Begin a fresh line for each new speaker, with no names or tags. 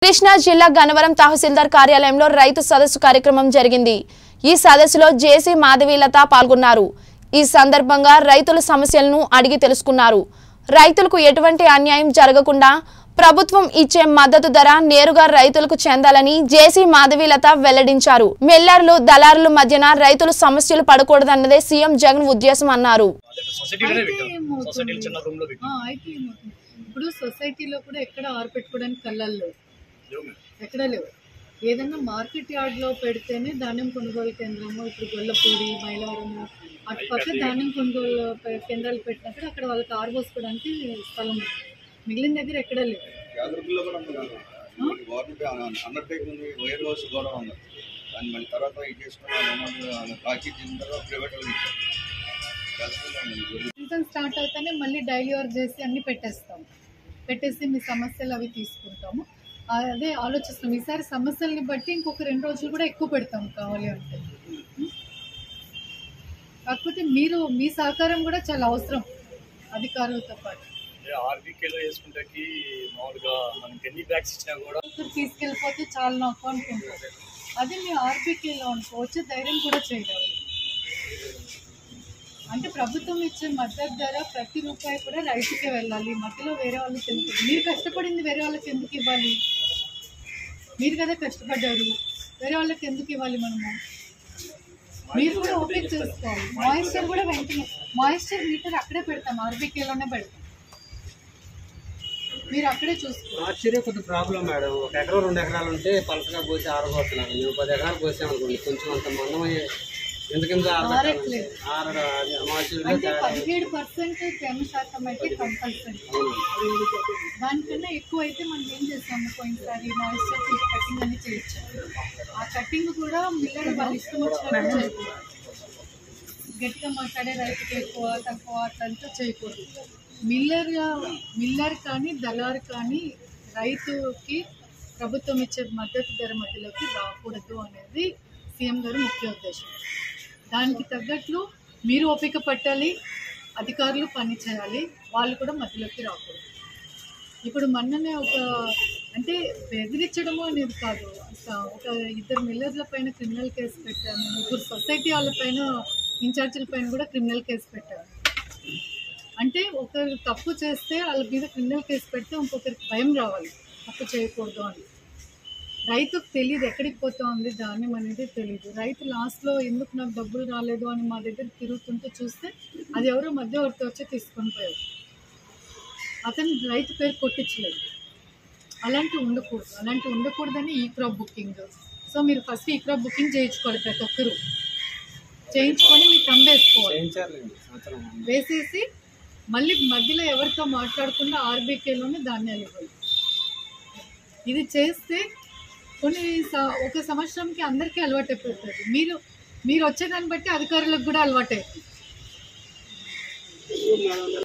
కృష్ణా జిల్లా గన్నవరం తహసీల్దార్ కార్యాలయంలో రైతు సదస్సు కార్యక్రమం జరిగింది ఈ సదస్సులో జేసీ మాధవీలత పాల్గొన్నారు ఈ సందర్భంగా రైతుల సమస్యలను అడిగి తెలుసుకున్నారు రైతులకు ఎటువంటి అన్యాయం జరగకుండా ప్రభుత్వం ఇచ్చే మద్దతు ధర నేరుగా రైతులకు చెందాలని జేసీ మాధవీలత వెల్లడించారు మెల్లర్లు దళారుల మధ్యన రైతులు సమస్యలు పడకూడదన్నదే సీఎం జగన్ ఉద్దేశం అన్నారు
అదే సొసైటీలోనే
అయితే
పెట్టాం
ఏమవుతుంది?
సొసైటీలో చిన్న రూమ్ లో పెట్టాం
ఆ, అయితే ఏమవుతుంది ఇప్పుడు సొసైటీలో కూడా ఎక్కడ ఆరపెట్టుకోవడానికి కళ్ళల్లో లేవు
లేవు మేడం.
ఎక్కడ లేవు ఏదైనా మార్కెట్ యార్డ్లో పెడితేనే ధాన్యం కొనుగోలు కేంద్రము ఇప్పుడు గొల్లపూడి మైలవరము అటు పక్క ధాన్యం కొనుగోలు పె- కేంద్రాలు పెట్టినప్పుడు అక్కడ వాళ్ళకి ఆరబోసుకోవడానికి స్థలం ఉంది మిగిలిన దగ్గర ఎక్కడ లేవు
యాదగిరిలో కూడా ఉంది కదా. గవర్నమెంట్ అండర్టేక్ ఉంది వైర్ హౌస్ కూడా ఉంది దాన్ని మళ్ళీ తర్వాత ఇది చేసుకుని బాకీ చేసిన తర్వాత ప్రైవేట్ వాళ్ళకి ఇచ్చారు యాదగిరిలో ఉంది.
సీజన్ స్టార్ట్ అవుతానే మళ్ళీ డైలీ వర్క్ చేసి అన్ని పెట్టేస్తాం పెట్టేసి మీ సమస్యలు అవి తీసుకుంటాము ఆ, అదే ఆలోచిస్తాం ఈసారి సమస్యల్ని బట్టి ఇంకొక రెండు రోజులు కూడా ఎక్కువ పెడతాం కావాలి అంటే కాకపోతే మీరు మీ సహకారం కూడా చాలా అవసరం అధికారులతో పాటు
అదే ఆర్బీకేలో వేసుకుంటాకి మామూలుగా మనకి ఎన్ని బ్యాగ్స్ ఇచ్చినా కూడా
ఇక్కడ తీసుకెళ్ళిపోతే చాలా నాకు అనుకుంటారు అదే మీ ఆర్బీకేలో అనుకో వచ్చే ధైర్యం కూడా చేయగలరు అంటే ప్రభుత్వం ఇచ్చే మద్దతు ధర ప్రతి రూపాయి కూడా రైతుకే వెళ్ళాలి మధ్యలో వేరే వాళ్ళకి ఎందుకు మీరు కష్టపడింది వేరే వాళ్ళకి ఎందుకు ఇవ్వాలి మీరు కదా కష్టపడ్డారు వేరే వాళ్ళకి ఎందుకు ఇవ్వాలి మనము మీరు కూడా ఓపెన్ చేసుకోవాలి మాయిశ్చర్ కూడా వెంటనే మాయిశ్చర్ మీటర్ అక్కడే పెడతాం ఆర్బీకేలోనే పెడతాం మీరు అక్కడే చూసుకోవాలి
ఆశ్చర్య కొద్ది ప్రాబ్లం మేడం ఒక ఎకరం రెండు ఎకరాలు ఉంటే పలసగా పోసి ఆరబోతున్నారు మేము పది ఎకరాలు పోసామనుకోండి కొంచెం అంత మందమై ఎందుకంటే
ఆరట్లేదు.
ఆరడం
అంటే పదిహేడు పర్సెంట్ తేమ శాతం అయితే కంపల్సరీ దానికన్నా ఎక్కువ అయితే మనం ఏం చేస్తాము పోయినసారి మాయిశ్చర్ తీసి కటింగ్ అని చేయొచ్చు ఆ కటింగ్ కూడా మిల్లర్ వాళ్ళు ఇష్టం వచ్చినట్టు చేయకూడదు గట్టిగా మాట్లాడే రైతుకి ఎక్కువ తక్కువ అట్లంతా చేయకూడదు మిల్లర్ మిల్లర్ కానీ దళారు కానీ రైతుకి ప్రభుత్వం ఇచ్చే మద్దతు ధర మధ్యలోకి రాకూడదు అనేది సీఎం గారు ముఖ్య ఉద్దేశం దానికి తగ్గట్లు మీరు ఓపిక పట్టాలి అధికారులు పని చేయాలి వాళ్ళు కూడా మధ్యలోకి రాకూడదు ఇప్పుడు మొన్ననే ఒక అంటే బెదిరించడము అనేది కాదు ఒక- ఒక ఇద్దరు మిల్లర్ల పైన క్రిమినల్ కేసు పెట్టాము ముగ్గురు సొసైటీ వాళ్ళ పైన ఇన్ఛార్జీల పైన కూడా క్రిమినల్ కేసు పెట్టాము అంటే ఒకరు తప్పు చేస్తే వాళ్ళ మీద క్రిమినల్ కేసు పెడితే ఇంకొకరికి భయం రావాలి తప్పు చేయకూడదు అని రైతుకు తెలియదు ఎక్కడికి పోతా ఉంది ధాన్యం అనేది తెలియదు రైతు లాస్ట్లో ఎందుకు నాకు డబ్బులు రాలేదు అని మా దగ్గర తిరుగుతుంటే చూస్తే అది ఎవరో మధ్యవర్తి వచ్చి తీసుకొని పోయారు అతను రైతు పేరు కొట్టించలేదు అలాంటివి ఉండకూడదు అలాంటివి ఉండకూడదని ఈ క్రాప్ బుకింగ్ సో మీరు ఫస్ట్ ఈ క్రాప్ బుకింగ్ చేయించుకోవాలి ప్రతి ఒక్కరు చేయించుకొని మీరు తంబేసుకోవాలి
చేయించారులేండి సంవత్సరం
వేసేసి మళ్ళీ మధ్యలో ఎవరితో మాట్లాడకుండా ఆర్బీకేలోనే ధాన్యాలు ఇవ్వాలి ఇది చేస్తే కొన్ని స- ఒక సంవత్సరంకి అందరికీ అలవాటు అయిపోతుంది మీరు మీరు వచ్చేదాన్ని బట్టి అధికారులకు కూడా అలవాటు అవుతుంది